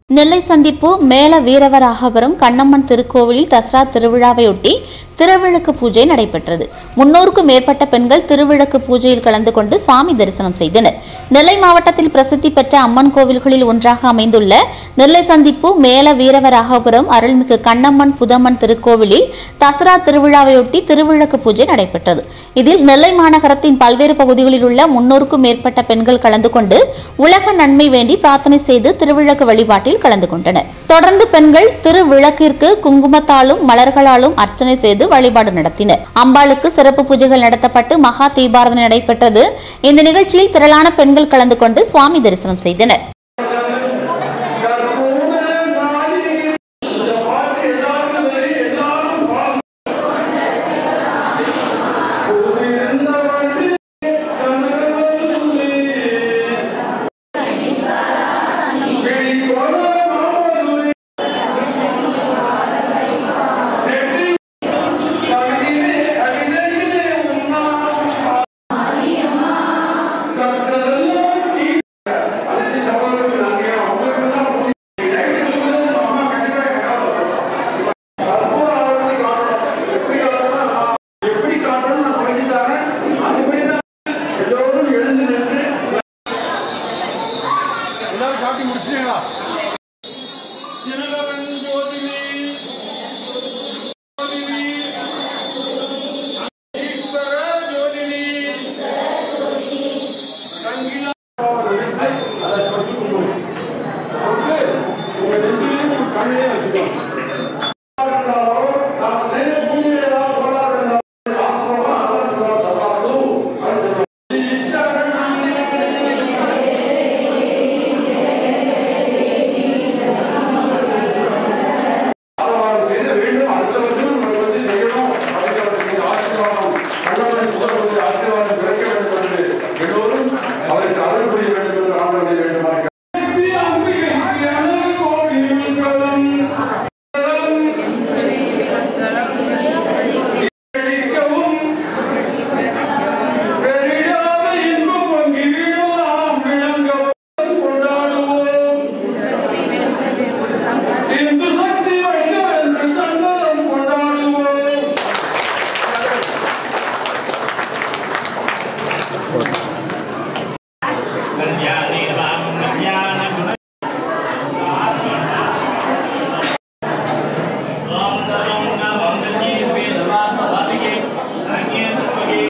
நெல்லை சந்திப்பு மேல வீரவராகபுரம் கண்ணம்மன் திருக்கோவிலில் தசரா திருவிழாவையொட்டி திருவிளக்கு பூஜை நடைபெற்றது முன்னூறுக்கும் மேற்பட்ட பெண்கள் திருவிளக்கு பூஜையில் கலந்து கொண்டு சுவாமி தரிசனம் செய்தனர் நெல்லை மாவட்டத்தில் பிரசித்தி பெற்ற அம்மன் கோவில்களில் ஒன்றாக அமைந்துள்ள நெல்லை சந்திப்பு மேல வீரவராகபுரம் அருள்மிகு கண்ணம்மன் புதம்மன் திருக்கோவிலில் தசரா திருவிழாவையொட்டி திருவிளக்கு பூஜை நடைபெற்றது இதில் நெல்லை மாநகரத்தின் பல்வேறு பகுதிகளில் உள்ள முன்னூறுக்கும் மேற்பட்ட பெண்கள் கலந்து கொண்டு உலக நன்மை வேண்டி பிரார்த்தனை செய்து திருவிளக்கு வழிபாட்டில் கலந்து கொண்டனர் தொடர்ந்து பெண்கள் திருவிளக்கிற்கு குங்குமத்தாலும் மலர்களாலும் அர்ச்சனை செய்து வழிபாடு நடத்தினர் அம்பாளுக்கு சிறப்பு பூஜைகள் நடத்தப்பட்டு மகா தீபாரதனை நடைபெற்றது இந்த நிகழ்ச்சியில் திரளான பெண்கள் கலந்து கொண்டு சுவாமி தரிசனம் செய்தனர் எப்படி காட்டணும் நான் சொல்லி தரேன் அதுபடிதான் எல்லோரும் எழுந்து நின்று எல்லாரும் காட்டி முடிச்சிட்டீங்களா